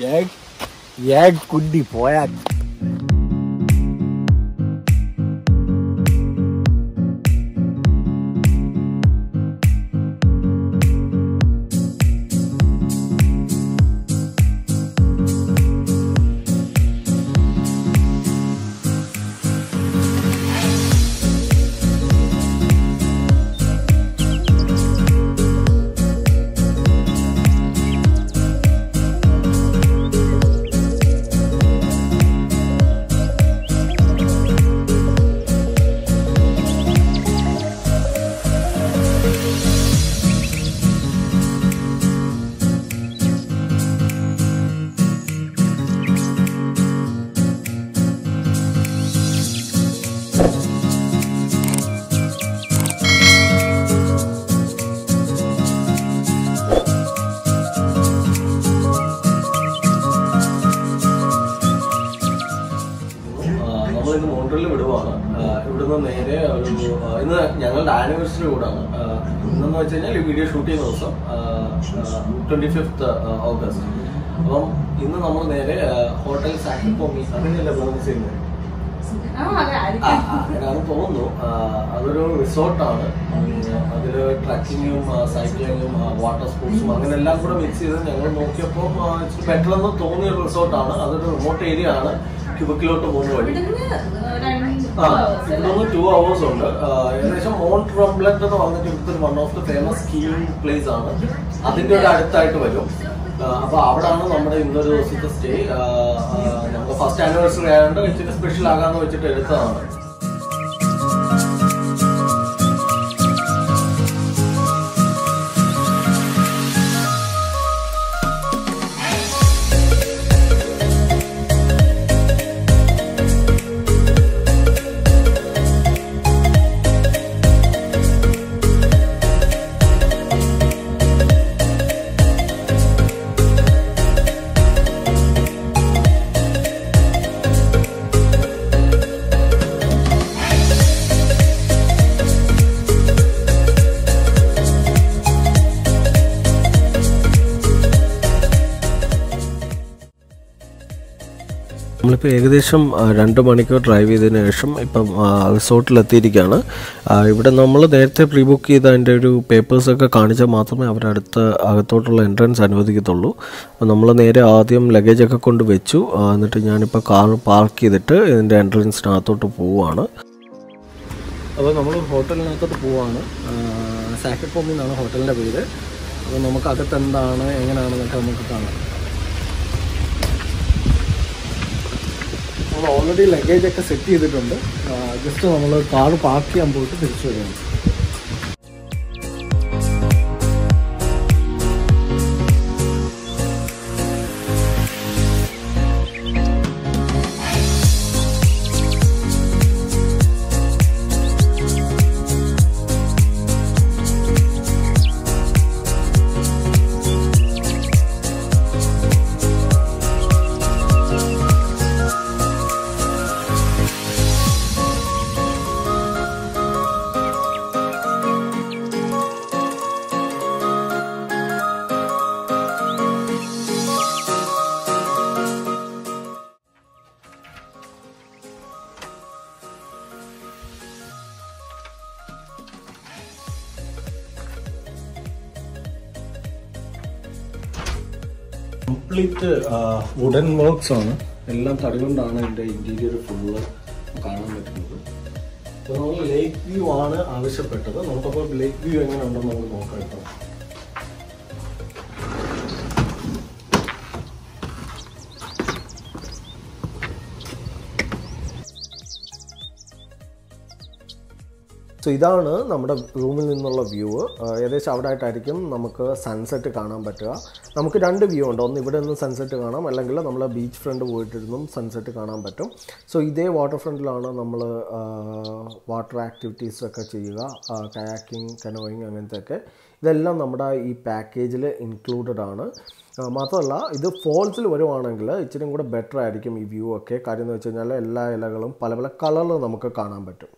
ഏ- ഏ കുണ്ടി പോയാ നമ്മളിന്ന് മോൺട്രലിൽ വിടുവാണ് ആ, ഇവിടുന്ന് നേരെ ഒരു ആ, ഇന്ന് ഞങ്ങളുടെ ആനിവേഴ്സറി കൂടാണ് ആ, ഇന്നെന്ന് വെച്ച് കഴിഞ്ഞാൽ ഈ വീഡിയോ ഷൂട്ട് ചെയ്യുന്ന ദിവസം ട്വന്റി ഫിഫ്ത്ത് ഓഗസ്റ്റ് അപ്പം ഇന്ന് നമ്മൾ നേരെ ഹോട്ടൽ സാക്കിപ്പോമി അങ്ങനെയല്ല പ്രോമിസ് ചെയ്യുന്നത് ആ, അതെ, ആ, ആയിരിക്കും. ആ, അങ്ങനെയാണ് തോന്നുന്നു ആ, അതൊരു റിസോർട്ടാണ് അതിൽ ട്രക്കിങ്ങും സൈക്ലിങ്ങും വാട്ടർ സ്പോർട്സും അങ്ങനെ എല്ലാം കൂടെ മിക്സ് ചെയ്ത് ഞങ്ങൾ നോക്കിയപ്പോൾ ബെറ്റർ എന്ന് തോന്നിയ ഒരു റിസോർട്ടാണ് അതൊരു റിമോട്ട് ഏരിയ ആണ് ക്യൂബക്കിലോട്ട് പോകുന്ന വഴി ഇവിടുന്ന് രണ്ട് ആ, hours അല്ലേ? ഇവിടുന്ന് ടു അവേഴ്സ് ഉണ്ട് ആ, ഏകദേശം മോണ്ട് റംബ്ലറ്റ് എന്ന് പറഞ്ഞിട്ട് ഇവിടുത്തെ one of the famous skiing place ആണ് അതിന്റെ ഒരു അടുത്തായിട്ട് വരും ആ, അപ്പൊ അവിടാണ് നമ്മുടെ ഇന്നൊരു ദിവസത്തെ സ്റ്റേ നമ്മുടെ ഫസ്റ്റ് ആനിവേഴ്സറി ആയതുകൊണ്ട് ഇച്ചിരി സ്പെഷ്യൽ ആകാന്ന് വെച്ചിട്ട് എടുത്തതാണ് നമ്മളിപ്പോൾ ഏകദേശം ആ, രണ്ട് മണിക്കൂർ ഡ്രൈവ് ചെയ്തതിന് ശേഷം ഇപ്പം റിസോർട്ടിലെത്തിയിരിക്കുകയാണ് ആ, ഇവിടെ നമ്മൾ നേരത്തെ പ്രീ ബുക്ക് ചെയ്ത അതിൻ്റെ ഒരു പേപ്പേഴ്സൊക്കെ കാണിച്ചാൽ മാത്രമേ അവരടുത്ത് അകത്തോട്ടുള്ള എൻട്രൻസ് അനുവദിക്കത്തുള്ളൂ അപ്പോൾ നമ്മൾ നേരെ ആദ്യം ലഗേജൊക്കെ കൊണ്ട് വെച്ചു ആ, എന്നിട്ട് ഞാനിപ്പോൾ കാർ പാർക്ക് ചെയ്തിട്ട് ഇതിൻ്റെ എൻട്രൻസിനകത്തോട്ട് പോവുകയാണ് അപ്പോൾ നമ്മൾ ഹോട്ടലിനകത്തോട്ട് പോവാണ് സാക്കറ്റ് ഫോമിൽ നിന്നാണ് ഹോട്ടലിൻ്റെ പേര് അപ്പോൾ നമുക്ക് അകത്ത് എന്താണ് എങ്ങനെയാണെന്നൊക്കെ നമുക്ക് കാണാം നമ്മൾ ഓൾറെഡി ലഗേജ് ഒക്കെ സെറ്റ് ചെയ്തിട്ടുണ്ട് ജസ്റ്റ് നമ്മൾ കാർ പാർക്ക് ചെയ്യാൻ പോയിട്ട് തിരിച്ചു വരുന്നു കംപ്ലീറ്റ് വുഡൻ വർക്ക്സ് ആണ് എല്ലാം തടി കൊണ്ടാണ് ഇതിൻ്റെ ഇൻറ്റീരിയർ ഫുള്ള് കാണാൻ പറ്റുന്നത് അപ്പോൾ നമ്മൾ ലേക്ക് വ്യൂ ആണ് ആവശ്യപ്പെട്ടത് നമുക്കപ്പോൾ ലേക്ക് വ്യൂ എങ്ങനെ ഉണ്ടെന്ന് നമുക്ക് നോക്കാം കേട്ടോ സോ ഇതാണ് നമ്മുടെ റൂമിൽ നിന്നുള്ള വ്യൂ ഏകദേശം അവിടെ ആയിട്ടായിരിക്കും നമുക്ക് സൺസെറ്റ് കാണാൻ പറ്റുക നമുക്ക് രണ്ട് വ്യൂ ഉണ്ട് ഒന്ന് ഇവിടെ നിന്ന് സൺസെറ്റ് കാണാം അല്ലെങ്കിൽ നമ്മൾ ബീച്ച് ഫ്രണ്ട് പോയിട്ടിരുന്നും സൺസെറ്റ് കാണാൻ പറ്റും സോ ഇതേ വാട്ടർ ഫ്രണ്ടിലാണ് നമ്മൾ വാട്ടർ ആക്ടിവിറ്റീസ് ഒക്കെ ചെയ്യുക കയാക്കിംഗ് കനോയിങ് അങ്ങനത്തെ ഒക്കെ ഇതെല്ലാം നമ്മുടെ ഈ പാക്കേജിൽ ഇൻക്ലൂഡഡ് ആണ് ആ, മാത്രമല്ല ഇത് ഫോൾസിൽ വരുവാണെങ്കിൽ ഇച്ചിരി കൂടെ ബെറ്റർ ആയിരിക്കും ഈ വ്യൂ ഒക്കെ കാര്യം എന്ന് വെച്ച് കഴിഞ്ഞാൽ എല്ലാ ഇലകളും പല പല കളറിൽ നമുക്ക് കാണാൻ പറ്റും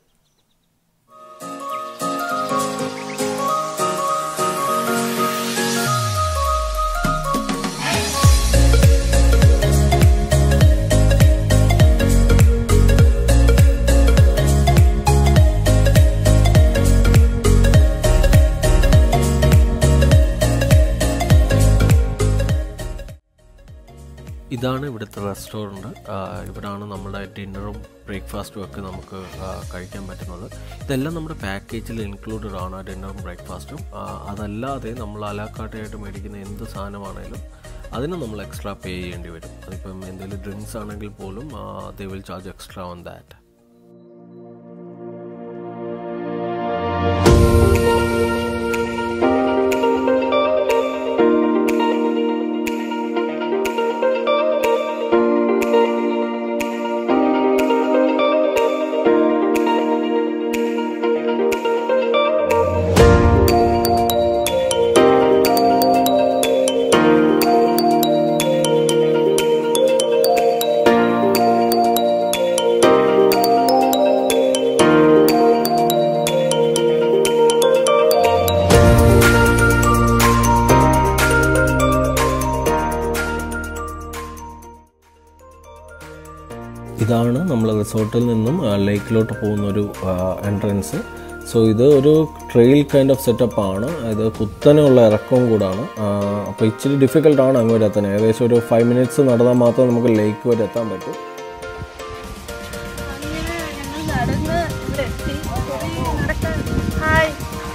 ഇതാണ് ഇവിടുത്തെ റെസ്റ്റോറൻറ്റ് ഇവിടാണ് നമ്മുടെ ഡിന്നറും ബ്രേക്ക്ഫാസ്റ്റും ഒക്കെ നമുക്ക് ആ, കഴിക്കാൻ പറ്റുന്നത് ഇതെല്ലാം നമ്മുടെ പാക്കേജിൽ ഇൻക്ലൂഡഡ് ആണ് ഡിന്നറും ബ്രേക്ക്ഫാസ്റ്റും ആ, അതല്ലാതെ നമ്മൾ അലാക്കാട്ടായിട്ട് മേടിക്കുന്ന എന്ത് സാധനമാണേലും അതിന് നമ്മൾ എക്സ്ട്രാ പേ ചെയ്യേണ്ടി വരും അതിപ്പം എന്തെങ്കിലും ഡ്രിങ്ക്സ് ആണെങ്കിൽ പോലും they will charge extra on that ഇതാണ് നമ്മൾ റിസോർട്ടിൽ നിന്നും ആ, ലേക്കിലോട്ട് പോകുന്ന ഒരു എൻട്രൻസ് സോ ഇത് ഒരു ട്രെയിൽ കൈൻഡ് ഓഫ് സെറ്റപ്പ് ആണ് ഇത് കുത്തനെയുള്ള ഇറക്കവും കൂടാണ് അപ്പോൾ ഇച്ചിരി ഡിഫിക്കൽട്ടാണ് അങ്ങ് വരെ എത്താൻ ഏകദേശം ഒരു ഫൈവ് മിനിറ്റ്സ് നടന്നാൽ മാത്രമേ നമുക്ക് ലേക്ക് വരെ എത്താൻ പറ്റൂ അങ്ങനെ ഞങ്ങൾ നടന്ന് ഇവിടെ എത്തി കുറേ നടക്കാൻ ഹായ്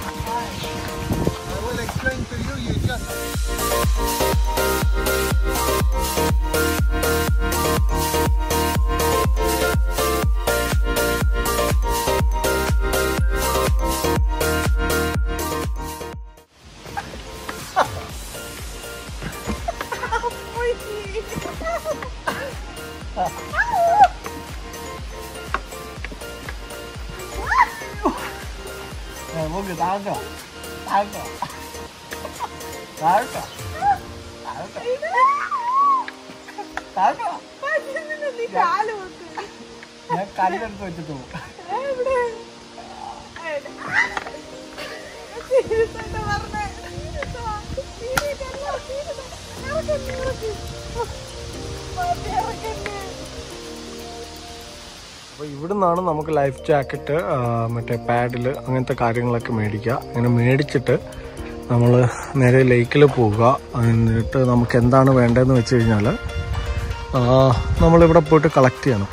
നമുക്ക് താഴ്ക്കാം താഴ്ക്കാം താഴ്ക്കാം താഴ്ക്കാം ഞാൻ കല്ലെടുത്ത് വെച്ചിട്ട് പോകും അപ്പോൾ ഇവിടുന്നാണ് നമുക്ക് ലൈഫ് ജാക്കറ്റ് മറ്റേ പാഡിൽ അങ്ങനത്തെ കാര്യങ്ങളൊക്കെ മേടിക്കുക അങ്ങനെ മേടിച്ചിട്ട് നമ്മൾ നേരെ ലേക്കിൽ പോവുക എന്നിട്ട് നമുക്ക് എന്താണ് വേണ്ടതെന്ന് വെച്ച് കഴിഞ്ഞാൽ നമ്മളിവിടെ പോയിട്ട് കളക്ട് ചെയ്യണം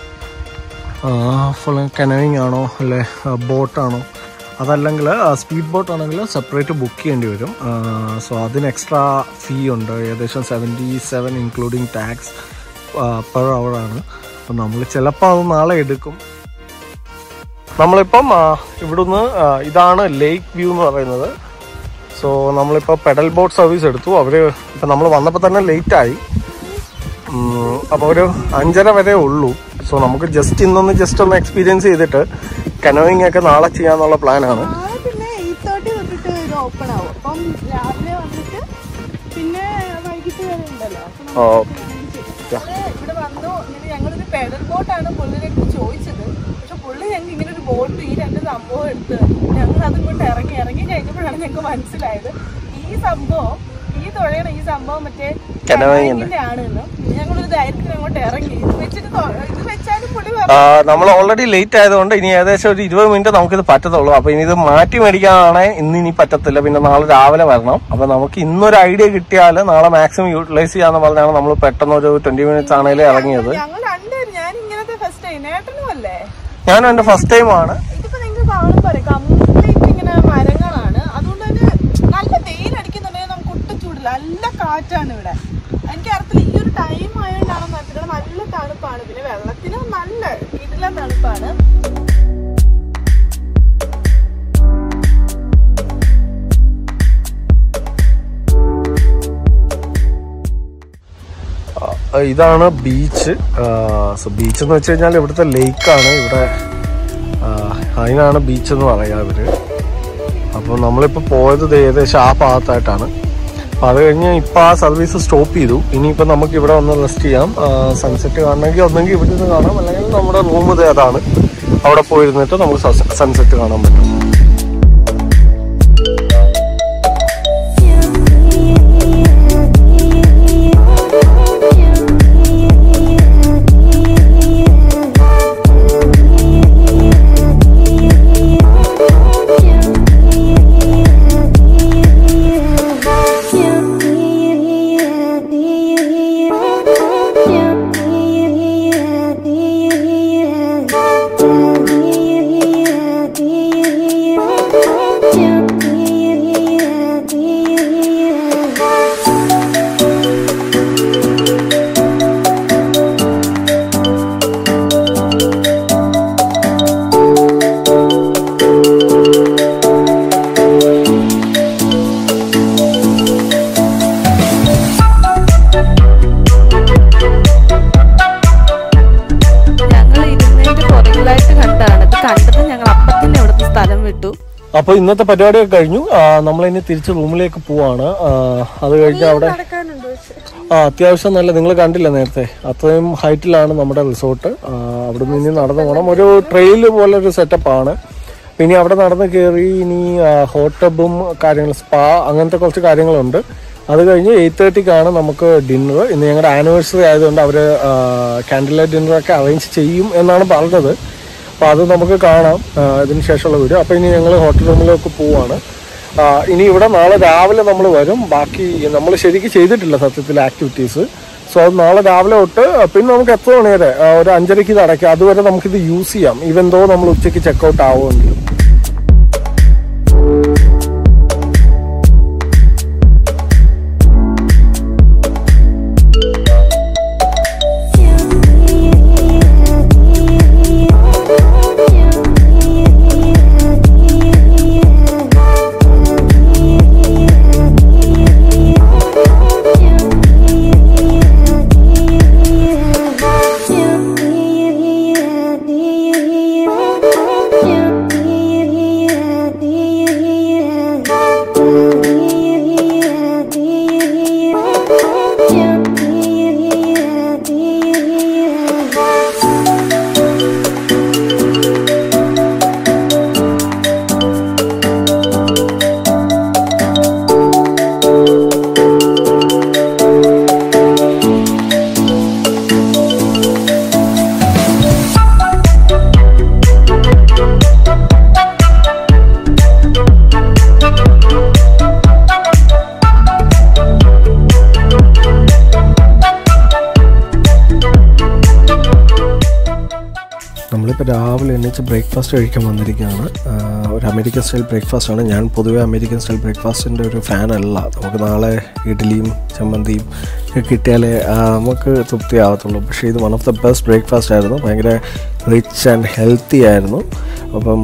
ഫുൾ കനോയിങ് ആണോ അല്ലെ ബോട്ടാണോ അതല്ലെങ്കിൽ സ്പീഡ് ബോട്ട് ആണെങ്കിൽ സെപ്പറേറ്റ് ബുക്ക് ചെയ്യേണ്ടി വരും സോ അതിന് എക്സ്ട്രാ ഫീ ഉണ്ട് ഏകദേശം seventy seven including tax per ആണ് അപ്പം നമ്മൾ ചിലപ്പോൾ അത് നാളെ എടുക്കും നമ്മളിപ്പം ആ, ഇവിടുന്ന് ആ, ഇതാണ് ലേക്ക് വ്യൂ എന്ന് പറയുന്നത് സോ നമ്മളിപ്പോൾ പെഡൽ ബോട്ട് സർവീസ് എടുത്തു അവർ ഇപ്പം നമ്മൾ വന്നപ്പോൾ തന്നെ ലേറ്റായി അപ്പോൾ ഒരു അഞ്ചര വരെ ഉള്ളൂ സോ നമുക്ക് ജസ്റ്റ് ഇന്നൊന്ന് ജസ്റ്റ് ഒന്ന് എക്സ്പീരിയൻസ് ചെയ്തിട്ട് കനോയിങ് ഒക്കെ നാളെ ചെയ്യാന്നുള്ള പ്ലാനാണ് നാളെ പിന്നെ എയ്റ്റ് തേർട്ടി തൊട്ടിട്ട് ഇത് ഓപ്പൺ ആവും അപ്പം രാവിലെ വന്നിട്ട് പിന്നെ വൈകിട്ട് വരെ ഉണ്ടല്ലോ അപ്പൊ ഓ. നമുക്ക് ഞങ്ങള് ഇവിടെ വന്നു ഇങ്ങനെ ഞങ്ങളൊരു പെഡൽ ബോട്ടാണ് പുള്ളിയുടെ അടുത്ത് ചോദിച്ചത് പക്ഷെ പുള്ളി ഞങ്ങൾക്ക് ഇങ്ങനെ ഒരു ബോട്ട് ഈ രണ്ട് സംഭവം എടുത്ത് ഞങ്ങൾ അതും കൊണ്ട് ഇറങ്ങി ഇറങ്ങി കഴിഞ്ഞപ്പോഴാണ് ഞങ്ങൾക്ക് മനസ്സിലായത് ഈ സംഭവം ഈ തുഴയുടെ ഈ സംഭവം മറ്റേ Canoeing canoeing-ന്റെ ആണെന്ന് ഞങ്ങളൊരു ധൈര്യത്തിന് അങ്ങോട്ട് ഇറങ്ങി ഇത് വെച്ചിട്ട് തൊ- ഇത് വെച്ചാലും പുള്ളി ആ, നമ്മൾ ഓൾറെഡി ലേറ്റ് ആയതുകൊണ്ട് ഇനി ഏകദേശം ഒരു ഇരുപത് മിനിറ്റ് നമുക്കിത് പറ്റത്തുള്ളൂ അപ്പൊ ഇനി ഇത് മാറ്റി മേടിക്കാനാണെങ്കിൽ ഇന്ന് ഇനി പറ്റത്തില്ല പിന്നെ നാളെ രാവിലെ വരണം അപ്പൊ നമുക്ക് ഇന്നൊരു ഐഡിയ കിട്ടിയാൽ നാളെ മാക്സിമം യൂട്ടിലൈസ് ചെയ്യാന്ന് പറഞ്ഞാണ് നമ്മൾ പെട്ടെന്ന് ഒരു ട്വന്റി മിനിറ്റ്സ് ആണെങ്കിലും ഇറങ്ങിയത് ഞങ്ങൾ രണ്ടുപേരും ഞാൻ ഇങ്ങനത്തെ ഫസ്റ്റ് ടൈം നേട്ടനും അല്ലേ ഞാനും എന്റെ ഫസ്റ്റ് ടൈം ആണ് ഇതിപ്പോ നിങ്ങൾക്ക് കാണുമ്പോ അറിയാം കംപ്ലീറ്റ് ഇങ്ങനെ മരങ്ങളാണ് അതുകൊണ്ട് തന്നെ നല്ല വെയിലടിക്കുന്നുണ്ടെങ്കിൽ നമുക്ക് ഒട്ടും ചൂടില്ല നല്ല കാറ്റാണ് ഇവിടെ എനിക്ക് അറിയത്തില്ല ഈ ഒരു ടൈം ആയതുകൊണ്ടാണെന്ന് അറിയത്തില്ല നല്ല തണുപ്പാണ് പിന്നെ വെള്ളത്തിന് നല്ല ഇതിലെ തണുപ്പാണ് ആ, ഇതാണ് ബീച്ച് സോ ബീച്ച് എന്ന് വെച്ച് കഴിഞ്ഞാൽ ഇവിടുത്തെ ലേക്കാണ് ഇവിടെ ആ, അതിനാണ് ബീച്ച് എന്ന് പറയാ ഇവര് അപ്പോൾ നമ്മളിപ്പോൾ പോയത് ദേ ഏകദേശം ആ ഭാഗത്തായിട്ടാണ് അപ്പോൾ അത് കഴിഞ്ഞ് ഇപ്പോൾ ആ സർവീസ് സ്റ്റോപ്പ് ചെയ്തു ഇനിയിപ്പോൾ നമുക്ക് ഇവിടെ വന്ന് റെസ്റ്റ് ചെയ്യാം സൺസെറ്റ് കാണണമെങ്കിൽ ഒന്നെങ്കിൽ ഇവിടെ നിന്ന് കാണാം അല്ലെങ്കിൽ നമ്മുടെ റൂം ഇത് അതാണ് അവിടെ പോയിരുന്നിട്ട് നമുക്ക് സൺസെറ്റ് കാണാൻ പറ്റും Yeah. അപ്പോൾ ഇന്നത്തെ പരിപാടിയൊക്കെ കഴിഞ്ഞു നമ്മൾ ഇനി തിരിച്ച് റൂമിലേക്ക് പോവാണ് ആ, അത് കഴിഞ്ഞ് അവിടെ നടക്കാനുണ്ട് പക്ഷെ ആ അത്യാവശ്യം നല്ല നിങ്ങൾ കണ്ടില്ല നേരത്തെ അത്രയും ഹൈറ്റിലാണ് നമ്മുടെ റിസോർട്ട് അവിടെ നിന്ന് ഇനി നടന്നു പോകണം ഒരു ട്രെയിൽ പോലെ ഒരു സെറ്റപ്പാണ് പിന്നെ അവിടെ നടന്ന് കയറി ഇനി ഹോട്ട് ടബും കാര്യങ്ങൾ സ്പാ അങ്ങനത്തെ കുറച്ച് കാര്യങ്ങളുണ്ട് അത് കഴിഞ്ഞ് എയ്റ്റ് തേർട്ടിക്കാണ് നമുക്ക് ഡിന്നർ ഇന്ന് ഞങ്ങളുടെ ആനിവേഴ്സറി ആയതുകൊണ്ട് അവർ ക്യാൻഡിൽ ലൈറ്റ് ഡിന്നറൊക്കെ അറേഞ്ച് ചെയ്യും എന്നാണ് പറഞ്ഞത് അപ്പോൾ അത് നമുക്ക് കാണാം ആ, ഇതിന് ശേഷമുള്ള വീഡിയോ അപ്പോൾ ഇനി ഞങ്ങൾ ഹോട്ടൽ റൂമിലേക്ക് പോവാണ് ആ, ഇനി ഇവിടെ നാളെ രാവിലെ നമ്മൾ വരും ബാക്കി നമ്മൾ ശരിക്കും ചെയ്തിട്ടില്ല സത്യത്തിൽ ആക്ടിവിറ്റീസ് സോ അത് നാളെ രാവിലെ തൊട്ട് പിന്നെ നമുക്ക് എത്ര മണി വരെ ആ, ഒരു അഞ്ചരയ്ക്ക് ഇത് അടയ്ക്കാം അതുവരെ നമുക്കിത് യൂസ് ചെയ്യാം ഈവൻ ദോ നമ്മൾ ഉച്ചയ്ക്ക് ചെക്കൗട്ട് ആവുമെങ്കിലും നമ്മളിപ്പോൾ രാവിലെ എണീച്ച് ബ്രേക്ക്ഫാസ്റ്റ് കഴിക്കാൻ വന്നിരിക്കുകയാണ് ആഹ് ഒരു അമേരിക്കൻ സ്റ്റൈൽ ബ്രേക്ക്ഫാസ്റ്റ് ആണ് ഞാൻ പൊതുവേ അമേരിക്കൻ സ്റ്റൈൽ ബ്രേക്ക്ഫാസ്റ്റിൻ്റെ ഒരു ഫാനല്ല നമുക്ക് നാളെ ഇഡ്ഡലിയും ചമ്മന്തിയും ഒക്കെ കിട്ടിയാലേ ആഹ് നമുക്ക് തൃപ്തിയാവത്തുള്ളൂ പക്ഷേ ഇത് one of the best breakfast ആയിരുന്നു ഭയങ്കര റിച്ച് ആൻഡ് ഹെൽത്തി ആയിരുന്നു അപ്പം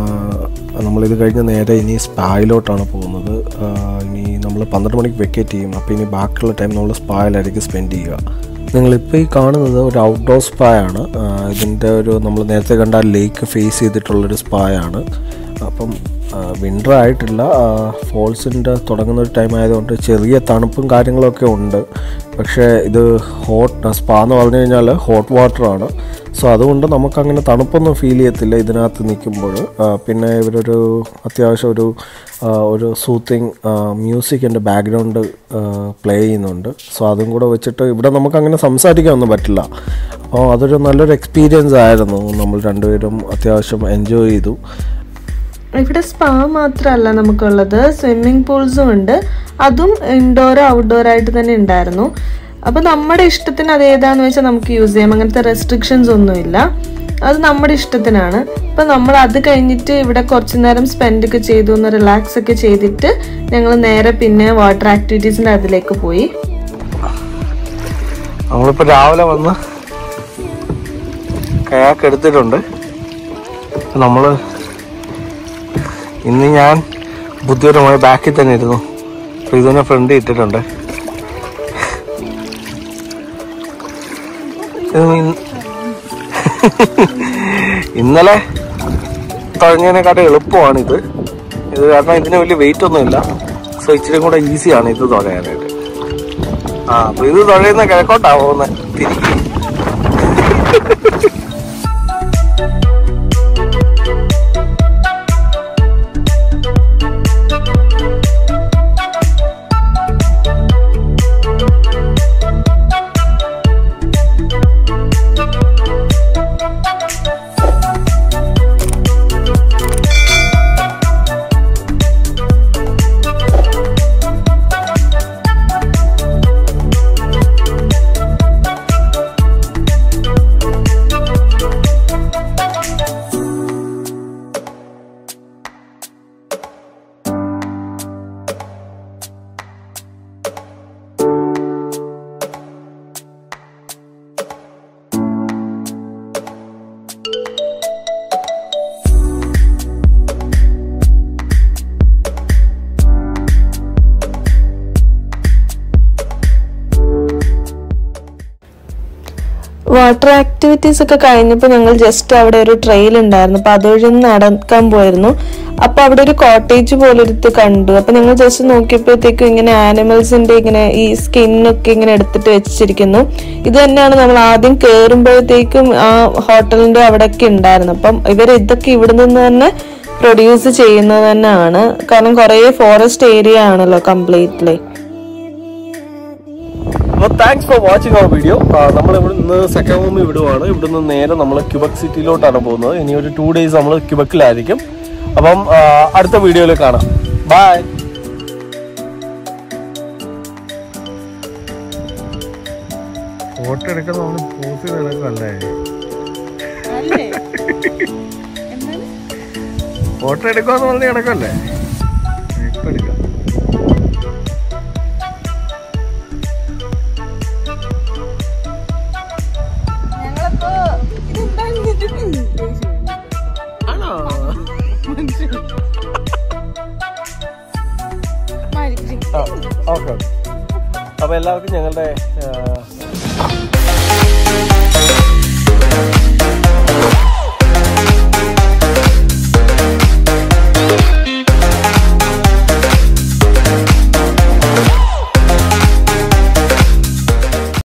ആഹ് നമ്മളിത് കഴിഞ്ഞ് നേരെ ഇനി സ്പായിലോട്ടാണ് പോകുന്നത് ആഹ് ഇനി നമ്മൾ പന്ത്രണ്ട് മണിക്ക് വെക്കേറ്റ് ചെയ്യും അപ്പോൾ ഇനി ബാക്കിയുള്ള ടൈം നമ്മൾ സ്പായിലായിരിക്കും സ്പെൻഡ് ചെയ്യുക നിങ്ങളിപ്പോൾ ഈ കാണുന്നത് ഒരു ഔട്ട്ഡോർ സ്പാ ആണ് ഇതിൻ്റെ ഒരു നമ്മൾ നേരത്തെ കണ്ട ലേക്ക് ഫേസ് ചെയ്തിട്ടുള്ളൊരു സ്പാ ആണ് അപ്പം വിൻ്റർ ആയിട്ടില്ല ഫോൾസിൻ്റെ തുടങ്ങുന്ന ഒരു ടൈം ആയതുകൊണ്ട് ചെറിയ തണുപ്പും കാര്യങ്ങളൊക്കെ ഉണ്ട് പക്ഷേ ഇത് ഹോട്ട് സ്പാ എന്ന് പറഞ്ഞു കഴിഞ്ഞാൽ ഹോട്ട് വാട്ടറാണ് സോ അതുകൊണ്ട് നമുക്കങ്ങനെ തണുപ്പൊന്നും ഫീൽ ചെയ്യത്തില്ല ഇതിനകത്ത് നിൽക്കുമ്പോൾ പിന്നെ ഇവരൊരു അത്യാവശ്യം ഒരു ആ, ഒരു സൂത്തിങ് മ്യൂസിക്കിൻ്റെ ബാക്ക്ഗ്രൗണ്ട് പ്ലേ ചെയ്യുന്നുണ്ട് സോ അതും കൂടെ വെച്ചിട്ട് ഇവിടെ നമുക്ക് അങ്ങനെ സംസാരിക്കാനൊന്നും പറ്റില്ല അപ്പോൾ അതൊരു നല്ലൊരു എക്സ്പീരിയൻസ് ആയിരുന്നു നമ്മൾ രണ്ടുപേരും അത്യാവശ്യം എൻജോയ് ചെയ്തു ഇവിടെ സ്പാ മാത്രമല്ല നമുക്കുള്ളത് സ്വിമ്മിംഗ് പൂൾസും ഉണ്ട് അതും ഇൻഡോർ ഔട്ട്ഡോർ ആയിട്ട് തന്നെ ഉണ്ടായിരുന്നു അപ്പൊ നമ്മുടെ ഇഷ്ടത്തിന് അത് ഏതാന്ന് വെച്ചാൽ നമുക്ക് യൂസ് ചെയ്യാം അങ്ങനത്തെ റെസ്ട്രിക്ഷൻസ് ഒന്നുമില്ല അത് നമ്മുടെ ഇഷ്ടത്തിനാണ് ഇപ്പൊ നമ്മൾ അത് കഴിഞ്ഞിട്ട് ഇവിടെ കുറച്ചു നേരം സ്പെൻഡ് ഒക്കെ ചെയ്തു ഒന്ന് റിലാക്സ് ഒക്കെ ചെയ്തിട്ട് ഞങ്ങൾ നേരെ പിന്നെ വാട്ടർ ആക്ടിവിറ്റീസിന്റെ അതിലേക്ക് പോയി നമ്മളിപ്പോൾ രാവിലെ വന്ന് കയാക്ക് എടുത്തിട്ടുണ്ട് നമ്മൾ ഇന്ന് ഞാൻ ബുദ്ധിപരമായി ബാക്കിൽ തന്നെ ഇരുന്നു അപ്പോൾ ഇതിനെ ഫ്രണ്ട് ഇട്ടിട്ടുണ്ട് ഇത് ഇൻ- ഇന്നലെ തുഴഞ്ഞതിനെക്കാട്ടും എളുപ്പമാണ് ഇത് ഇത് കാരണം ഇതിന് വലിയ വെയിറ്റ് ഒന്നുമില്ല സോ ഇച്ചിരി കൂടെ ഈസിയാണ് ഇത് തുഴയാനായിട്ട് ആ അപ്പൊ ഇത് തുഴയുന്ന കിഴക്കോട്ടാ പോകുന്നത് തിരികെ വാട്ടർ ആക്ടിവിറ്റീസ് ഒക്കെ കഴിഞ്ഞപ്പോൾ ഞങ്ങൾ ജസ്റ്റ് അവിടെ ഒരു ട്രെയിൽ ഉണ്ടായിരുന്നു അപ്പൊ അതുവഴി ഒന്ന് നടക്കാൻ പോയിരുന്നു അപ്പൊ അവിടെ ഒരു കോട്ടേജ് പോലെടുത്ത് കണ്ടു അപ്പൊ ഞങ്ങൾ ജസ്റ്റ് നോക്കിയപ്പോഴത്തേക്കും ഇങ്ങനെ ആനിമൽസിന്റെ ഇങ്ങനെ ഈ സ്കിന്നൊക്കെ ഇങ്ങനെ എടുത്തിട്ട് വെച്ചിരിക്കുന്നു ഇത് തന്നെയാണ് നമ്മൾ ആദ്യം കയറുമ്പോഴത്തേക്കും ആ ഹോട്ടലിന്റെ അവിടെയൊക്കെ ഉണ്ടായിരുന്നു അപ്പം ഇവർ ഇതൊക്കെ ഇവിടെ നിന്ന് തന്നെ പ്രൊഡ്യൂസ് ചെയ്യുന്നത് തന്നെയാണ് കാരണം കുറേ ഫോറസ്റ്റ് ഏരിയ ആണല്ലോ കംപ്ലീറ്റ്ലി അപ്പോൾ thanks for watching our video നമ്മൾ ഇവിടെ നിന്ന് സെക്കൻഡ് റൂമിൽ വിടുവാണ് ഇവിടുന്ന് നേരെ നമ്മൾ ക്യുബക് സിറ്റിയിലോട്ടാണ് പോകുന്നത് ഇനി ഒരു ടു ഡേയ്സ് നമ്മൾ ക്യുബക്കിലായിരിക്കും അപ്പം ആ, അടുത്ത വീഡിയോയിൽ കാണാം ബൈ ഫോട്ടോ എടുക്കാൻ നമ്മൾ പോസ് ചെയ്ത് കിടക്കല്ലേ ഫോട്ടോ എടുക്കാന്ന് പറഞ്ഞ് കിടക്കല്ലേ ഇപ്പൊ എടുക്കാം ഞങ്ങളിപ്പോ ആണോ ഓക്കെ അപ്പോൾ എല്ലാവർക്കും ഞങ്ങളുടെ